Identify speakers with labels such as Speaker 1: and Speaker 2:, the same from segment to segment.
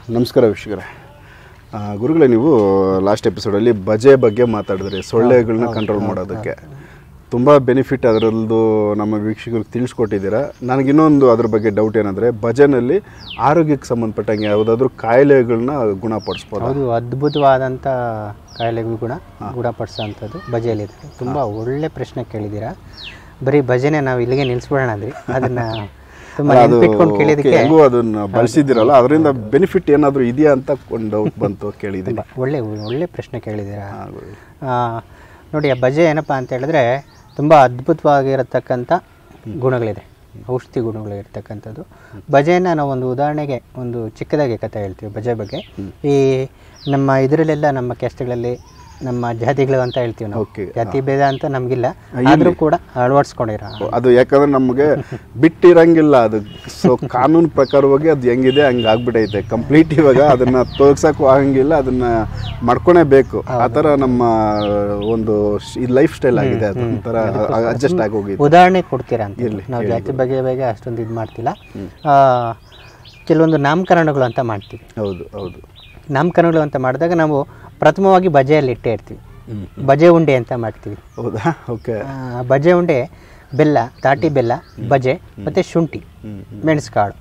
Speaker 1: ನಮಸ್ಕಾರ ವೀಕ್ಷಕರೇ ಆ, ಗುರುಗಳೇ ನೀವು ಲಾಸ್ಟ್ ಎಪಿಸೋಡಲ್ಲಿ ಬಜೆ ಬಗ್ಗೆ ಮಾತಾಡಿದ್ರಿ ಸೊಳ್ಳೆಗಳನ್ನ ಕಂಟ್ರೋಲ್ ಮಾಡೋದಕ್ಕೆ ತುಂಬ ಬೆನಿಫಿಟ್ ಅದರದ್ದು ನಮ್ಮ ವೀಕ್ಷಕರಿಗೆ ತಿಳಿಸ್ಕೊಟ್ಟಿದ್ದೀರಾ ನನಗೆ ಇನ್ನೊಂದು ಅದ್ರ ಬಗ್ಗೆ ಡೌಟ್ ಏನಂದರೆ ಭಜನಲ್ಲಿ ಆರೋಗ್ಯಕ್ಕೆ ಸಂಬಂಧಪಟ್ಟಂಗೆ ಯಾವುದಾದ್ರೂ ಕಾಯಿಲೆಗಳನ್ನ ಗುಣಪಡಿಸ್ಬೋದು
Speaker 2: ಹೌದು ಅದ್ಭುತವಾದಂಥ ಕಾಯಿಲೆಗಳು ಗುಣ ಗುಣಪಡಿಸೋಂಥದ್ದು ಬಜೆಯಲ್ಲಿದೆ ತುಂಬ ಒಳ್ಳೆ ಪ್ರಶ್ನೆ ಕೇಳಿದ್ದೀರಾ ಬರೀ ಭಜನೆ ನಾವು ಇಲ್ಲಿಗೆ ನಿಲ್ಲಿಸ್ಬಿಡೋಣ ಅಂದ್ರಿ ಅದನ್ನು ತುಂಬ
Speaker 1: ಅದು
Speaker 2: ನೆನ್ಪಿಟ್ಕೊಂಡು ಕೇಳಿದ್ದಕ್ಕೆ
Speaker 1: ಹೆಂಗೂ ಅದನ್ನ ಬಳಸಿದ್ದೀರಲ್ಲ ಅದರಿಂದ ಬೆನಿಫಿಟ್ ಏನಾದರೂ ಇದೆಯಾ ಅಂತ ಒಂದು ಡೌಟ್ ಬಂತು ಕೇಳಿದ್ದೀನಿ
Speaker 2: ತುಂಬ ಒಳ್ಳೆ ಒಳ್ಳೆ ಪ್ರಶ್ನೆ ಕೇಳಿದ್ದೀರಾ
Speaker 1: ಹಾ, ಗುರು.
Speaker 2: ಆ, ನೋಡಿ ಆ ಬಜೆ ಏನಪ್ಪ ಅಂತ ಹೇಳಿದ್ರೆ ತುಂಬ ಅದ್ಭುತವಾಗಿರತಕ್ಕಂಥ ಗುಣಗಳಿದೆ ಔಷಧಿ ಗುಣಗಳು ಇರ್ತಕ್ಕಂಥದ್ದು ಬಜೆಯನ್ನು ನಾವು ಒಂದು ಉದಾಹರಣೆಗೆ ಒಂದು ಚಿಕ್ಕದಾಗಿ ಕಥೆ ಹೇಳ್ತೀವಿ ಬಜೆ ಬಗ್ಗೆ ಈ ನಮ್ಮ ಇದರಲ್ಲೆಲ್ಲ ನಮ್ಮ ಕ್ಯಾಸ್ಟ್ಗಳಲ್ಲಿ ನಮ್ಮ ಜಾತಿಗಳು ಅಂತ ಹೇಳ್ತೀವಿ ನಾವು
Speaker 1: Okay.
Speaker 2: ಜಾತಿ ಭೇದ ಅಂತ ನಮಗಿಲ್ಲ ಆದರೂ ಕೂಡ ಅಳವಡಿಸ್ಕೊಂಡಿರೋ
Speaker 1: ಅದು ಯಾಕಂದ್ರೆ ನಮಗೆ ಬಿಟ್ಟಿರಂಗಿಲ್ಲ ಅದು ಸೊ ಕಾನೂನು ಪ್ರಕಾರವಾಗಿ ಅದು ಹೆಂಗಿದೆ ಹಂಗೆ ಆಗ್ಬಿಟ್ಟೈತೆ ಕಂಪ್ಲೀಟ್ ಇವಾಗ ಅದನ್ನ ತೋರ್ಸಕ್ಕೂ ಆಗಂಗಿಲ್ಲ ಅದನ್ನ ಮಾಡ್ಕೊಳೇ ಬೇಕು ಆ ಥರ ನಮ್ಮ ಒಂದು ಲೈಫ್ ಸ್ಟೈಲ್ ಆಗಿದೆ ಅದು ಒಂಥರ ಅಡ್ಜಸ್ಟ್ ಆಗಿ ಹೋಗಿದೆ
Speaker 2: ಉದಾಹರಣೆ ಕೊಡ್ತೀರಾ ಅಂತ ನಾವು ಜಾತಿ ಬಗ್ಗೆ ಬಗ್ಗೆ ಅಷ್ಟೊಂದು ಇದು ಮಾಡ್ತಿಲ್ಲ ಆ, ಕೆಲವೊಂದು ನಾಮಕರಣಗಳು ಅಂತ ಮಾಡ್ತೀವಿ
Speaker 1: ಹೌದು ಹೌದು
Speaker 2: ನಾಮಕರಣಗಳು ಅಂತ ಮಾಡಿದಾಗ ನಾವು ಪ್ರಥಮವಾಗಿ ಬಜೆಯಲ್ಲಿ ಇಟ್ಟೇ ಇರ್ತೀವಿ ಬಜೆ ಉಂಡೆ ಅಂತ ಮಾಡ್ತೀವಿ
Speaker 1: ಹೌದಾ ಓಕೆ
Speaker 2: ಆ, ಬಜೆ ಉಂಡೆ ಬೆಲ್ಲ ತಾಟಿ ಬೆಲ್ಲ ಬಜೆ ಮತ್ತು ಶುಂಠಿ ಮೆಣಸು ಕಾಳು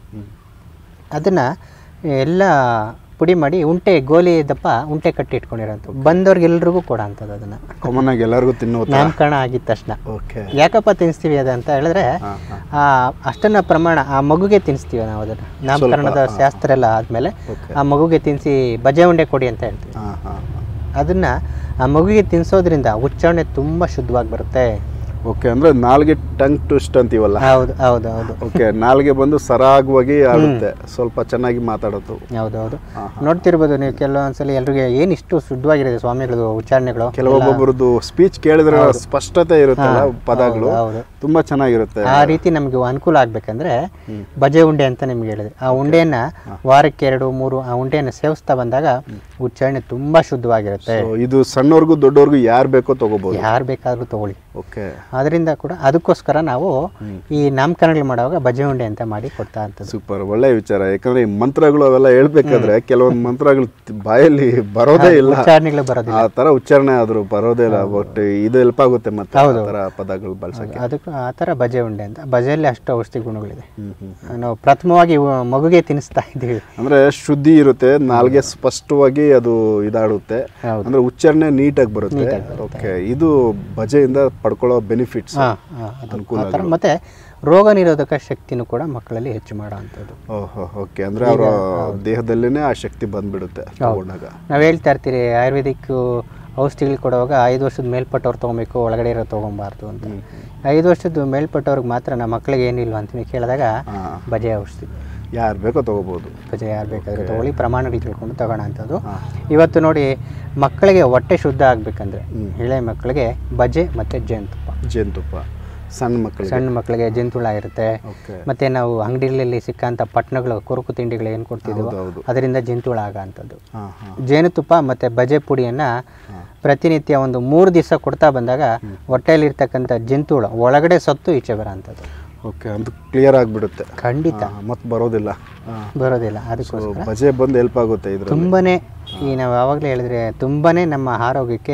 Speaker 2: ಅದನ್ನು ಎಲ್ಲ ಪುಡಿ ಮಾಡಿ ಉಂಟೆ ಗೋಲಿ ದಪ್ಪ ಉಂಟೆ ಕಟ್ಟಿ ಇಟ್ಕೊಂಡಿರೋಂಥ ಬಂದವ್ರಿಗೆಲ್ರಿಗೂ ಕೊಡೋ ಅಂಥದ್ದು ಅದನ್ನು
Speaker 1: ಕಾಮನ್ ಆಗಿ ಎಲ್ಲರಿಗೂ ತಿನ್ನೋ
Speaker 2: ನಾಮಕರಣ ಆಗಿದ ತಕ್ಷಣ
Speaker 1: ಓಕೆ
Speaker 2: ಯಾಕಪ್ಪ ತಿನ್ನಿಸ್ತೀವಿ ಅದಂತ ಹೇಳಿದ್ರೆ ಆ ಅಷ್ಟನ್ನ ಪ್ರಮಾಣ ಆ ಮಗುಗೆ ತಿನ್ನಿಸ್ತೀವಿ ನಾವು ಅದನ್ನು ನಾಮಕರಣದ ಶಾಸ್ತ್ರ ಎಲ್ಲ ಆದಮೇಲೆ ಆ ಮಗುಗೆ ತಿನ್ನಿಸಿ ಬಜೆ ಉಂಡೆ ಕೊಡಿ ಅಂತ ಹೇಳ್ತೀವಿ
Speaker 1: ಹಾಂ ಹಾಂ
Speaker 2: ಅದನ್ನ ಆ ಮಗುಗೆ ತಿನ್ನಿಸೋದ್ರಿಂದ ಉಚ್ಚಾರಣೆ ತುಂಬ ಶುದ್ಧವಾಗಿ ಬರುತ್ತೆ
Speaker 1: ಓಕೆ ಅಂದ್ರೆ ನಾಲ್ಗೆ ಟಂಗ್ ಟ್ವಿಸ್ಟ್ ಅಂತೀವಲ್ಲ
Speaker 2: ಹೌದು ಹೌದು ಹೌದು
Speaker 1: ಓಕೆ ನಾಲ್ಗೆ ಬಂದು ಸರಾಗವಾಗಿ ಆಡುತ್ತೆ ಸ್ವಲ್ಪ ಚೆನ್ನಾಗಿ ಮಾತಾಡೋದು
Speaker 2: ಹೌದು ಹೌದು ನೋಡ್ತಿರ್ಬೋದು ನೀವು ಕೆಲವೊಂದ್ಸಲಿ ಎಲ್ರಿಗೆ ಏನು ಇಷ್ಟು ಶುದ್ಧವಾಗಿರುತ್ತೆ ಸ್ವಾಮಿಗಳದು ಉಚ್ಚಾರಣೆಗಳು
Speaker 1: ಕೆಲವೊಬ್ಬೊಬ್ಬರದ್ದು ಸ್ಪೀಚ್ ಕೇಳಿದ್ರೆ ಸ್ಪಷ್ಟತೆ ಇರುತ್ತಲ್ಲ ಪದಗಳು
Speaker 2: ಹೌದು
Speaker 1: ತುಂಬಾ ಚೆನ್ನಾಗಿರುತ್ತೆ
Speaker 2: ಆ ರೀತಿ ನಮಗೆ ಅನುಕೂಲ ಆಗ್ಬೇಕಂದ್ರೆ ಬಜೆ ಉಂಡೆ ಅಂತ ನಿಮ್ಗೆ ಹೇಳಿದೆ ಆ ಉಂಡೆಯನ್ನ ವಾರಕ್ಕೆ ಎರಡು ಮೂರು ಆ ಉಂಡೆಯನ್ನು ಸೇವಿಸ್ತಾ ಬಂದಾಗ ಉಚ್ಚಾರಣೆ ತುಂಬಾ ಶುದ್ಧವಾಗಿರುತ್ತೆ
Speaker 1: So, ಇದು ಸಣ್ಣವ್ರಿಗೂ ದೊಡ್ಡವ್ರಿಗೂ ಯಾರು ಬೇಕೋ ತಗೋಬಹುದು
Speaker 2: ಯಾರು ಬೇಕಾದ್ರೂ ತಗೊಳ್ಳಿ
Speaker 1: ಓಕೆ
Speaker 2: ಅದರಿಂದ ಕೂಡ ಅದಕ್ಕೋಸ್ಕರ ನಾವು ಈ ನಾಮಕರಣಗಳು ಮಾಡುವಾಗ ಬಜೆ ಉಂಡೆ ಅಂತ ಮಾಡಿ ಕೊಡ್ತಾ ಅಂತದ್ದು
Speaker 1: ಸೂಪರ್ ಒಳ್ಳೆ ವಿಚಾರ ಯಾಕಂದ್ರೆ ಈ ಮಂತ್ರಗಳು ಅವೆಲ್ಲ ಹೇಳ್ಬೇಕಾದ್ರೆ ಕೆಲವೊಂದು ಮಂತ್ರಗಳು ತಿ- ಬಾಯಲ್ಲಿ ಬರೋದೇ ಇಲ್ಲ
Speaker 2: ಉಚ್ಚಾರಣೆಗಳು ಬರೋದಿಲ್ಲ
Speaker 1: ಆ ತರ ಉಚ್ಚಾರಣೆ ಆದ್ರೂ ಬರೋದೇ ಇಲ್ಲ ಬಟ್ ಇದು ಹೆಲ್ಪ್ ಆಗುತ್ತೆ ಮತ್ತೆ ಆ ತರ ಪದಗಳು ಬಳಸಕ್ಕೆ
Speaker 2: ಅದಕ್ಕೆ ಆ ಥರ ಬಜೆ ಉಂಡೆ ಅಂತ ಬಜೆಯಲ್ಲಿ ಅಷ್ಟು ಔಷಧಿ ಗುಣಗಳಿದೆ
Speaker 1: ಹ್ಮ್ ಹ್ಮ್
Speaker 2: ನಾವು ಪ್ರಥಮವಾಗಿ ಇವ- ಮಗುಗೆ ತಿನ್ನಿಸ್ತಾ ಇದ್ದೀವಿ
Speaker 1: ಅಂದ್ರೆ ಶುದ್ಧಿ ಇರುತ್ತೆ ನಾಲ್ಗೆ ಸ್ಪಷ್ಟವಾಗಿ ಅದು ಇದಾಡುತ್ತೆ
Speaker 2: ಹೌದು.
Speaker 1: ಅಂದ್ರೆ ಉಚ್ಚಾರಣೆ ನೀಟಾಗಿ ಬರುತ್ತೆ ಓಕೆ ಇದು ಬಜೆಯಿಂದ ಪಡ್ಕೊಳ್ಳೋ ಬೆನಿಫಿಟ್ಸ್
Speaker 2: ಹಾಂ ಅದು ಆ ಥರ ಮತ್ತು ರೋಗ ನಿರೋಧಕ ಶಕ್ತಿನೂ ಕೂಡ ಮಕ್ಕಳಲ್ಲಿ ಹೆಚ್ಚು ಮಾಡೋ ಅಂಥದ್ದು
Speaker 1: ಓಹೋ ಓಕೆ ಅಂದ್ರೆ ಅವರ ದೇಹದಲ್ಲೇನೆ ಆ ಶಕ್ತಿ ಬಂದ್ಬಿಡುತ್ತೆ ತಗೊಂಡಾಗ
Speaker 2: ನಾವು ಹೇಳ್ತಾ ಇರ್ತೀರಿ ಆಯುರ್ವೇದಿಕ್ ಔಷಧಿಗಳು ಕೊಡುವಾಗ ಐದು ವರ್ಷದ ಮೇಲ್ಪಟ್ಟವ್ರು ತೊಗೊಬೇಕು ಒಳಗಡೆ ಇರೋ ತೊಗೊಬಾರ್ದು ಅಂತ ಐದು ವರ್ಷದ ಮೇಲ್ಪಟ್ಟವ್ರಿಗೆ ಮಾತ್ರ ನಮ್ಮ ಮಕ್ಕಳಿಗೆ ಏನಿಲ್ವ ಅಂತ ಕೇಳಿದಾಗ
Speaker 1: ಹಾ
Speaker 2: ಬಜೆ ಔಷಧಿ
Speaker 1: ಯಾರು ಬೇಕೋ ತಗೋಬಹುದು
Speaker 2: ಬಜೆ ಯಾರು ಬೇಕಾದ್ರೆ ತಗೊಳ್ಳಿ ಪ್ರಮಾಣಗಳು ತಿಳ್ಕೊಂಡು ತಗೋಣ ಅಂಥದ್ದು ಇವತ್ತು ನೋಡಿ ಮಕ್ಕಳಿಗೆ ಹೊಟ್ಟೆ ಶುದ್ಧ ಆಗಬೇಕಂದ್ರೆ ಎಳೆ ಮಕ್ಕಳಿಗೆ ಬಜೆ ಮತ್ತು ಜೇನುತುಪ್ಪ
Speaker 1: ಜೇನುತುಪ್ಪ ಸಣ್ಣ ಮಕ್ಕಳಿಗೆ
Speaker 2: ಸಣ್ಣ ಮಕ್ಕಳಿಗೆ ಜೇನುತುಳ ಇರುತ್ತೆ
Speaker 1: ಓಕೆ
Speaker 2: ಮತ್ತು ನಾವು ಅಂಗಡಿಗಳಲ್ಲಿ ಸಿಕ್ಕಂಥ ಪಟ್ಟಣಗಳು ಕುರುಕು ತಿಂಡಿಗಳು ಏನು ಕೊಡ್ತಿದ್ದೀವೋ
Speaker 1: ಹೌದು.
Speaker 2: ಅದರಿಂದ ಜೇನುತುಳ ಆಗೋ ಅಂಥದ್ದು
Speaker 1: ಹಾಂ ಹಾಂ
Speaker 2: ಜೇನುತುಪ್ಪ ಮತ್ತು ಬಜೆ ಪುಡಿಯನ್ನು ಪ್ರತಿನಿತ್ಯ ಒಂದು ಮೂರು ದಿವಸ ಕೊಡ್ತಾ ಬಂದಾಗ ಹೊಟ್ಟೆಯಲ್ಲಿರ್ತಕ್ಕಂಥ ಜಂತುಳ ಒಳಗಡೆ ಸತ್ತು ಈಚೆ ಬರೋ ಅಂಥದ್ದು
Speaker 1: ಓಕೆ ಅಂತ ಕ್ಲಿಯರ್ ಆಗಿಬಿಡುತ್ತೆ
Speaker 2: ಖಂಡಿತ
Speaker 1: ಮತ್ತೆ ಬರೋದಿಲ್ಲ ಹಾಂ
Speaker 2: ಬರೋದಿಲ್ಲ ಅದಕ್ಕೋಸ್ಕರ
Speaker 1: ಬಜೆ ಬಂದು ಹೆಲ್ಪ್ ಆಗುತ್ತೆ ಇದ್ರಲ್ಲಿ
Speaker 2: ತುಂಬನೇ ಈ ನಾವು ಯಾವಾಗಲೇ ಹೇಳಿದ್ರೆ ತುಂಬನೇ ನಮ್ಮ ಆರೋಗ್ಯಕ್ಕೆ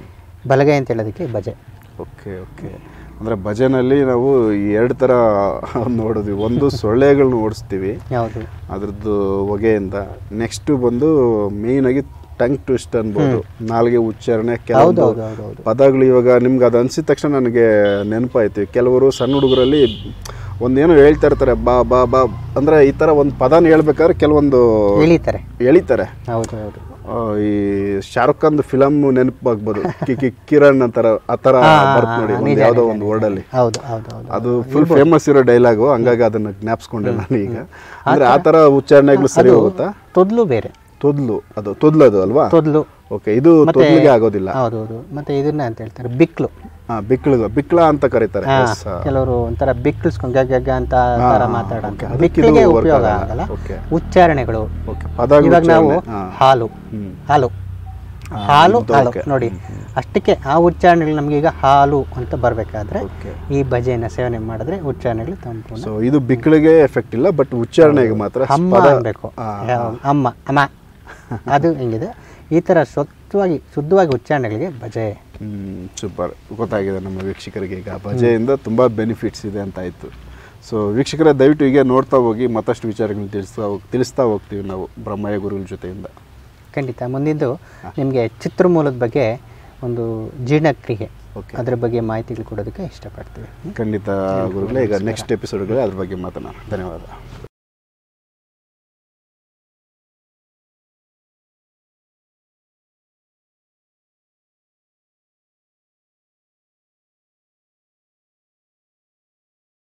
Speaker 2: ಬಲಗೈ ಅಂತ ಹೇಳೋದಕ್ಕೆ ಬಜೆ
Speaker 1: ಓಕೆ ಓಕೆ ಅಂದರೆ ಭಜನಲ್ಲಿ ನಾವು ಈ ಎರಡು ಥರ ನೋಡಿದ್ವಿ ಒಂದು ಸೊಳ್ಳೆಗಳನ್ನ ಓಡಿಸ್ತೀವಿ
Speaker 2: ಯಾವುದು
Speaker 1: ಅದ್ರದ್ದು ಹೊಗೆಯಿಂದ ನೆಕ್ಸ್ಟ್ ಬಂದು ಮೇಯ್ನಾಗಿ ಟಂಗ್ ಟ್ವಿಸ್ಟ್ ಅನ್ಬೋದು ನಾಲ್ಗೆ ಉಚ್ಚಾರಣೆ ಕೆಲವೊಂದು
Speaker 2: ಹೌದು ಹೌದು ಹೌದು
Speaker 1: ಪದಗಳು ಇವಾಗ ನಿಮ್ಗೆ ಅದು ಅನ್ಸಿದ ತಕ್ಷಣ ನನಗೆ ನೆನಪಾಯ್ತು ಕೆಲವರು ಸಣ್ಣ ಹುಡುಗರಲ್ಲಿ ಒಂದೇನೋ ಹೇಳ್ತಾ ಇರ್ತಾರೆ ಬಾ ಬಾ ಬಾ ಅಂದರೆ ಈ ಥರ ಒಂದು ಪದನ ಹೇಳ್ಬೇಕಾದ್ರೆ ಕೆಲವೊಂದು
Speaker 2: ಎಳಿತಾರೆ
Speaker 1: ಎಳಿತಾರೆ
Speaker 2: ಹೌದು ಹೌದು
Speaker 1: ಆ, ಈ ಶಾರುಖ್ ಖಾನ್ ಫಿಲಮ್ ನೆನಪಾಗ್ಬೋದು ಕಿ ಕಿ ಕಿರಣ್ ಅಂತಾರ ಆ ಥರ ಬರುತ್ತೆ ನೋಡಿ ಒಂದು ಯಾವುದೋ ಒಂದು ವರ್ಡಲ್ಲಿ
Speaker 2: ಹೌದು ಹೌದು ಹೌದು
Speaker 1: ಅದು ಫುಲ್ ಫೇಮಸ್ ಇರೋ ಡೈಲಾಗು ಹಂಗಾಗಿ ಅದನ್ನ ಜ್ಞಾಪಿಸ್ಕೊಂಡೆ ನಾನು ಈಗ ಅಂದ್ರೆ ಆ ಥರ ಉಚ್ಚಾರಣೆಗಳು ಸರಿ ಹೋಗುತ್ತಾ
Speaker 2: ತೊದ್ಲು ಬೇರೆ
Speaker 1: ತೊದ್ಲು ಅದು ತೊದ್ಲದು ಅಲ್ವಾ
Speaker 2: ತೊದ್ಲು
Speaker 1: ಓಕೆ ಇದು ತೊದ್ಲಿಗೆ ಆಗೋದಿಲ್ಲ
Speaker 2: ಹೌದು ಹೌದು ಮತ್ತೆ ಇದನ್ನ ಅಂತ ಹೇಳ್ತಾರೆ ಬಿಕ್ಲು
Speaker 1: ಹಾ ಬಿಕ್ಳು ಬಿಕ್ಳ ಅಂತ ಕರೀತಾರೆ
Speaker 2: ಹಾ,
Speaker 1: Yes, ಆ,
Speaker 2: ಕೆಲವರು ಒಂಥರ ಬಿಕ್ಳಿಸ್ಕೊಂಡು ಗಗ್ಗ ಗಗ್ಗ ಅಂತ ಆ ಥರ ಮಾತಾಡೋಂಥ
Speaker 1: ಅದಕ್ಕೆ
Speaker 2: ಬಿಕ್ಳಿಗೆ
Speaker 1: ಇದು work
Speaker 2: ಉಪಯೋಗ
Speaker 1: ಆಗಲ್ಲ.
Speaker 2: ಆಗಲ್ಲ
Speaker 1: Okay.
Speaker 2: ಉಚ್ಚಾರಣೆಗಳು
Speaker 1: ಓಕೆ ಪದಗಳು
Speaker 2: ಇವಾಗ ನಾವು
Speaker 1: ಹಾ.
Speaker 2: ಹಾಲು
Speaker 1: ಹ್ಮ್.
Speaker 2: ಹಾಲು ಹಾಲು ಹಾಲು ನೋಡಿ ಅಷ್ಟಕ್ಕೆ ಆ ಉಚ್ಚಾರಣೆಗಳು ನಮ್ಗೆ ಈಗ ಹಾಲು ಅಂತ ಬರಬೇಕಾದ್ರೆ
Speaker 1: ಓಕೆ
Speaker 2: ಈ ಬಜೆಯನ್ನು ಸೇವನೆ ಮಾಡಿದ್ರೆ ಉಚ್ಚಾರಣೆಗಳು ತಂಪು
Speaker 1: ಸೊ ಇದು ಬಿಕ್ಕಳಿಗೆ ಎಫೆಕ್ಟ್ ಇಲ್ಲ ಬಟ್ ಉಚ್ಚಾರಣೆಗೆ ಮಾತ್ರ
Speaker 2: ಅಮ್ಮ
Speaker 1: ಪದ
Speaker 2: ಅನ್ಬೇಕು ಯಾವ- ಅಮ್ಮ ಅಮ್ಮ ಅದು ಹೆಂಗಿದೆ ಈ ಥರ ಸ್ವಚ್ಛವಾಗಿ ಶುದ್ಧವಾಗಿ ಉಚ್ಚಾರಣೆಗಳಿಗೆ ಬಜೆ
Speaker 1: ಸೂಪರ್ ಗೊತ್ತಾಗಿದೆ ನಮ್ಮ ವೀಕ್ಷಕರಿಗೆ ಈಗ ಭಜೆಯಿಂದ ತುಂಬ ಬೆನಿಫಿಟ್ಸ್ ಇದೆ ಅಂತ ಆಯಿತು ಸೊ ವೀಕ್ಷಕರ ದಯವಿಟ್ಟು ಹೀಗೆ ನೋಡ್ತಾ ಹೋಗಿ ಮತ್ತಷ್ಟು ವಿಚಾರಗಳನ್ನ ತಿಳಿಸ್ತಾ ಹೋಗಿ ತಿಳಿಸ್ತಾ ಹೋಗ್ತೀವಿ ನಾವು ಬ್ರಹ್ಮಯ್ಯ ಗುರುಗಳ ಜೊತೆಯಿಂದ
Speaker 2: ಖಂಡಿತ ಮುಂದಿಂದು ನಿಮಗೆ ಚಿತ್ರಮೂಲದ ಬಗ್ಗೆ ಒಂದು ಜೀರ್ಣಕ್ರಿಯೆ
Speaker 1: Okay.
Speaker 2: ಅದ್ರ ಬಗ್ಗೆ ಮಾಹಿತಿಗಳು ಕೊಡೋದಕ್ಕೆ ಇಷ್ಟಪಡ್ತೀವಿ
Speaker 1: ಖಂಡಿತ ಗುರುಗಳೇ ಈಗ ನೆಕ್ಸ್ಟ್ ಎಪಿಸೋಡ್ಗಳೇ ಅದ್ರ ಬಗ್ಗೆ ಮಾತನಾಡೋಣ ಧನ್ಯವಾದ